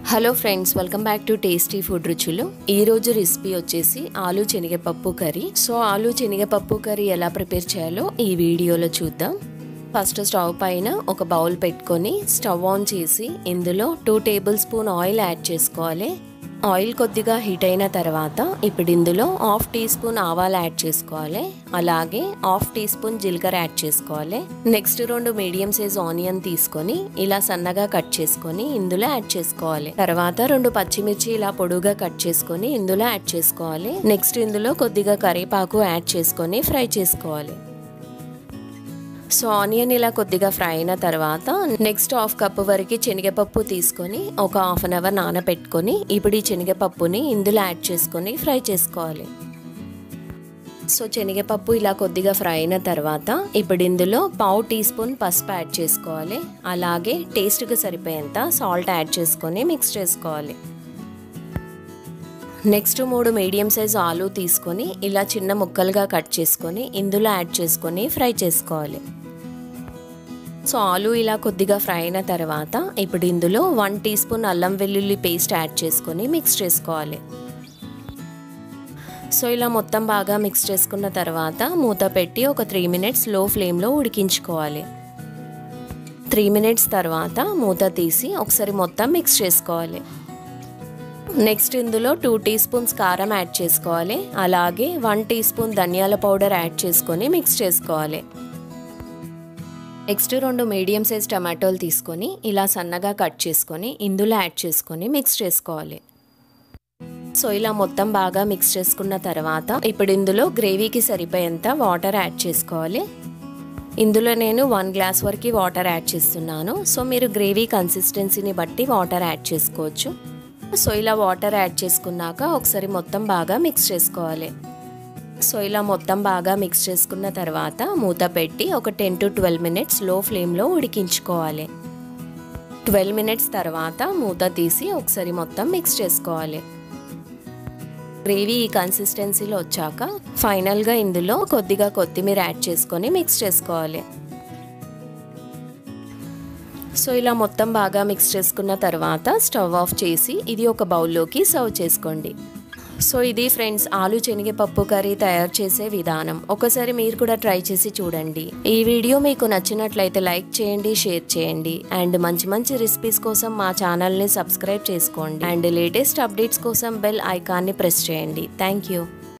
hello friends welcome back to tasty food రుచులు ఈ రోజు రెసిపీ వచ్చేసి ఆలు శనగపప్పు కర్రీ సో ఆలు శనగపప్పు కర్రీ ఎలా ప్రిపేర్ చేయాలో ఈ వీడియోలో చూద్దాం ఫస్ట్ స్టవ్ పైన ఒక బౌల్ పెట్టుకొని స్టవ్ ఆన్ చేసి ఇందులో two tablespoon oil add చేసుకోవాలి ఆయిల్ కొద్దిగా హీట్ అయిన తర్వాత ఇప్పుడు ఇందులో హాఫ్ టీ స్పూన్ ఆవాలు యాడ్ చేసుకోవాలి అలాగే హాఫ్ టీ స్పూన్ జీలకర్ర యాడ్ చేసుకోవాలి నెక్స్ట్ రెండు మీడియం సైజ్ ఆనియన్ తీసుకొని ఇలా సన్నగా కట్ చేసుకొని ఇందులో యాడ్ చేసుకోవాలి తర్వాత రెండు పచ్చిమిర్చి ఇలా పొడుగా కట్ చేసుకొని ఇందులో యాడ్ చేసుకోవాలి నెక్స్ట్ ఇందులో కొద్దిగా కరివేపాకు యాడ్ చేసుకొని ఫ్రై చేసుకోవాలి సో ఆనియన్ ఇలా కొద్దిగా ఫ్రై అయిన తర్వాత నెక్స్ట్ హాఫ్ కప్ వరకు శనగపప్పు తీసుకొని ఒక హాఫ్ అన్ అవర్ నానబెట్టుకొని ఇప్పుడు ఈ శనగపప్పుని ఇందులో యాడ్ చేసుకొని ఫ్రై చేసుకోవాలి సో శనగపప్పు ఇలా కొద్దిగా ఫ్రై అయిన తర్వాత ఇప్పుడు ఇందులో పావు టీ స్పూన్ పసుపు యాడ్ చేసుకోవాలి అలాగే టేస్ట్కి సరిపోయేంత సాల్ట్ యాడ్ చేసుకొని మిక్స్ చేసుకోవాలి నెక్స్ట్ మూడు మీడియం సైజ్ ఆలు తీసుకొని ఇలా చిన్న ముక్కలుగా కట్ చేసుకొని ఇందులో యాడ్ చేసుకొని ఫ్రై చేసుకోవాలి సో ఆలు ఇలా కొద్దిగా ఫ్రై అయిన తర్వాత ఇప్పుడు ఇందులో వన్ టీ స్పూన్ అల్లం వెల్లుల్లి పేస్ట్ యాడ్ చేసుకొని మిక్స్ చేసుకోవాలి సో ఇలా మొత్తం బాగా మిక్స్ చేసుకున్న తర్వాత మూత పెట్టి ఒక త్రీ మినిట్స్ లో ఫ్లేమ్లో ఉడికించుకోవాలి త్రీ మినిట్స్ తర్వాత మూత తీసి ఒకసారి మొత్తం మిక్స్ చేసుకోవాలి నెక్స్ట్ ఇందులో టూ టీ స్పూన్స్ కారం యాడ్ చేసుకోవాలి అలాగే వన్ టీ స్పూన్ ధనియాల పౌడర్ యాడ్ చేసుకొని మిక్స్ చేసుకోవాలి నెక్స్ట్ రెండు మీడియం సైజ్ టమాటోలు తీసుకొని ఇలా సన్నగా కట్ చేసుకొని ఇందులో యాడ్ చేసుకొని మిక్స్ చేసుకోవాలి సో ఇలా మొత్తం బాగా మిక్స్ చేసుకున్న తర్వాత ఇప్పుడు ఇందులో గ్రేవీకి సరిపోయేంత వాటర్ యాడ్ చేసుకోవాలి ఇందులో నేను వన్ గ్లాస్ వరకు వాటర్ యాడ్ చేస్తున్నాను సో మీరు గ్రేవీ కన్సిస్టెన్సీని బట్టి వాటర్ యాడ్ చేసుకోవచ్చు సో ఇలా వాటర్ యాడ్ చేసుకున్నాక ఒకసారి మొత్తం బాగా మిక్స్ చేసుకోవాలి సో ఇలా మొత్తం బాగా మిక్స్ చేసుకున్న తర్వాత మూత పెట్టి ఒక టెన్ టు ట్వెల్వ్ మినిట్స్ లో ఫ్లేమ్లో ఉడికించుకోవాలి ట్వెల్వ్ మినిట్స్ తర్వాత మూత తీసి ఒకసారి మొత్తం మిక్స్ చేసుకోవాలి గ్రేవీ ఈ కన్సిస్టెన్సీలో వచ్చాక ఫైనల్గా ఇందులో కొద్దిగా కొత్తిమీర యాడ్ చేసుకొని మిక్స్ చేసుకోవాలి సో ఇలా మొత్తం బాగా మిక్స్ చేసుకున్న తర్వాత స్టవ్ ఆఫ్ చేసి ఇది ఒక బౌల్లోకి సర్వ్ చేసుకోండి సో ఇది ఫ్రెండ్స్ ఆలు శనగపప్పు కర్రీ తయారు చేసే విధానం ఒకసారి మీరు కూడా ట్రై చేసి చూడండి ఈ వీడియో మీకు నచ్చినట్లయితే లైక్ చేయండి షేర్ చేయండి అండ్ మంచి మంచి రెసిపీస్ కోసం మా ఛానల్ని సబ్స్క్రైబ్ చేసుకోండి అండ్ లేటెస్ట్ అప్డేట్స్ కోసం బెల్ ఐకాన్ని ప్రెస్ చేయండి థ్యాంక్ యూ